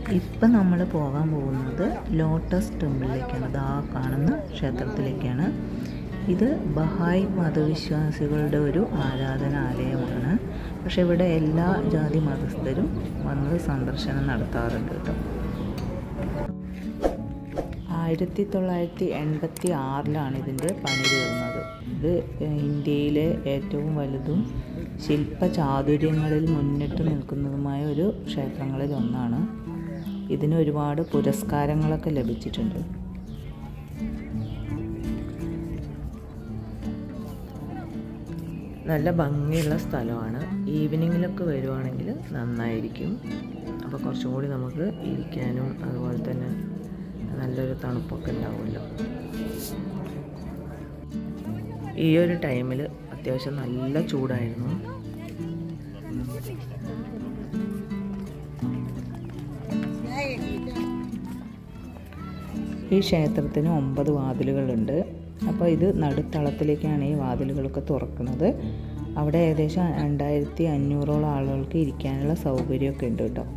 ഇപ്പം നമ്മൾ പോകാൻ പോകുന്നത് ലോട്ടസ് ടെമ്പിളിലേക്കാണ് ദാ കാണുന്ന ക്ഷേത്രത്തിലേക്കാണ് ഇത് ബഹായ് മതവിശ്വാസികളുടെ ഒരു ആരാധനാലയമാണ് പക്ഷെ ഇവിടെ എല്ലാ ജാതി മതസ്ഥരും വന്ന് സന്ദർശനം നടത്താറുണ്ട് കേട്ടോ ആയിരത്തി തൊള്ളായിരത്തി എൺപത്തി ആറിലാണ് ഇതിൻ്റെ പണി തീർന്നത് ഇത് ഇന്ത്യയിലെ ഏറ്റവും വലുതും ശില്പചാതുര്യങ്ങളിൽ മുന്നിട്ട് നിൽക്കുന്നതുമായ ഒരു ക്ഷേത്രങ്ങളിൽ ഒന്നാണ് ഇതിന് ഒരുപാട് പുരസ്കാരങ്ങളൊക്കെ ലഭിച്ചിട്ടുണ്ട് നല്ല ഭംഗിയുള്ള സ്ഥലമാണ് ഈവനിങ്ങിലൊക്കെ വരുവാണെങ്കിൽ നന്നായിരിക്കും അപ്പോൾ കുറച്ചും കൂടി നമുക്ക് ഇരിക്കാനും അതുപോലെ തന്നെ നല്ലൊരു തണുപ്പൊക്കെ ഉണ്ടാവുമല്ലോ ഈ ഒരു ടൈമിൽ അത്യാവശ്യം നല്ല ചൂടായിരുന്നു ഈ ക്ഷേത്രത്തിന് ഒമ്പത് വാതിലുകളുണ്ട് അപ്പോൾ ഇത് നടുത്തളത്തിലേക്കാണ് ഈ വാതിലുകളൊക്കെ തുറക്കുന്നത് അവിടെ ഏകദേശം രണ്ടായിരത്തി അഞ്ഞൂറോളം ആളുകൾക്ക് ഇരിക്കാനുള്ള സൗകര്യമൊക്കെ ഉണ്ട് കേട്ടോ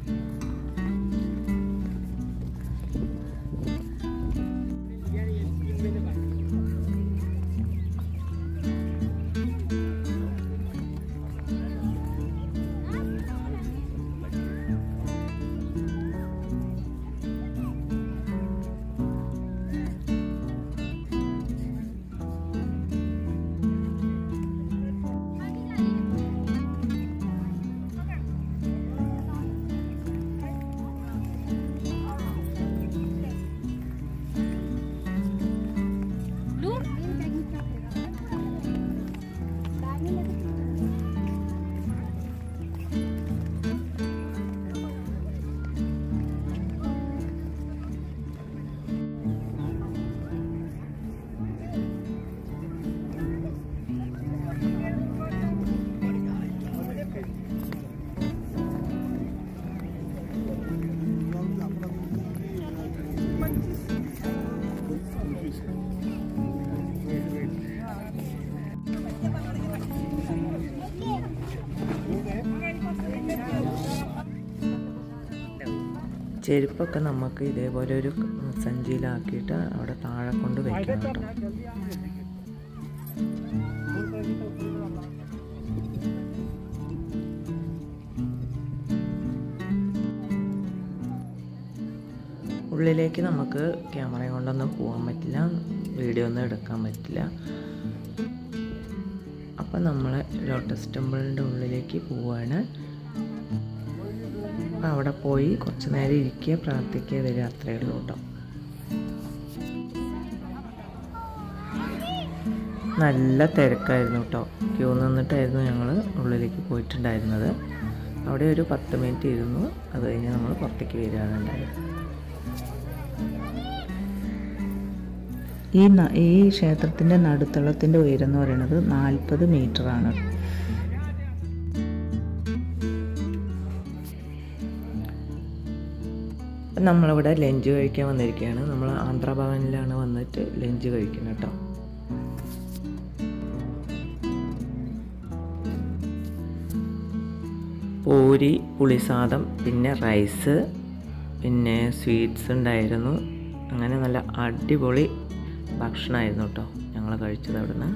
ചെരുപ്പൊക്കെ നമുക്ക് ഇതേപോലെ ഒരു സഞ്ചിയിലാക്കിയിട്ട് അവിടെ താഴെ കൊണ്ട് വെക്കണം കേട്ടോ ഉള്ളിലേക്ക് നമുക്ക് ക്യാമറ കൊണ്ടൊന്നും പോകാൻ പറ്റില്ല വീഡിയോ ഒന്നും എടുക്കാൻ പറ്റില്ല അപ്പം നമ്മൾ ലോട്ടസ് ടെമ്പിളിൻ്റെ ഉള്ളിലേക്ക് പോവാണ് അപ്പം അവിടെ പോയി കുറച്ച് നേരം ഇരിക്കുക പ്രാർത്ഥിക്കുക വരിക അത്രയേ ഉള്ളൂ കേട്ടോ നല്ല തിരക്കായിരുന്നു കേട്ടോ ക്യൂ നിന്നിട്ടായിരുന്നു ഞങ്ങൾ ഉള്ളിലേക്ക് പോയിട്ടുണ്ടായിരുന്നത് അവിടെ ഒരു പത്ത് മിനിറ്റ് ഇരുന്നു അത് കഴിഞ്ഞ് നമ്മൾ പുറത്തേക്ക് വരികയാണ് ഉണ്ടായത് ഈ ന- ഈ ക്ഷേത്രത്തിൻ്റെ നടുത്തളത്തിൻ്റെ ഉയരം എന്ന് പറയുന്നത് നാൽപ്പത് ആണ് നമ്മളിവിടെ ലഞ്ച് കഴിക്കാൻ വന്നിരിക്കുകയാണ് നമ്മൾ ആന്ധ്രാഭവനിലാണ് വന്നിട്ട് ലഞ്ച് കഴിക്കുന്നത് കേട്ടോ പൂരി പുളിസാദം പിന്നെ റൈസ് പിന്നെ സ്വീറ്റ്സ് ഉണ്ടായിരുന്നു അങ്ങനെ നല്ല അടിപൊളി ഭക്ഷണമായിരുന്നു കേട്ടോ ഞങ്ങൾ കഴിച്ചത് അവിടുന്ന്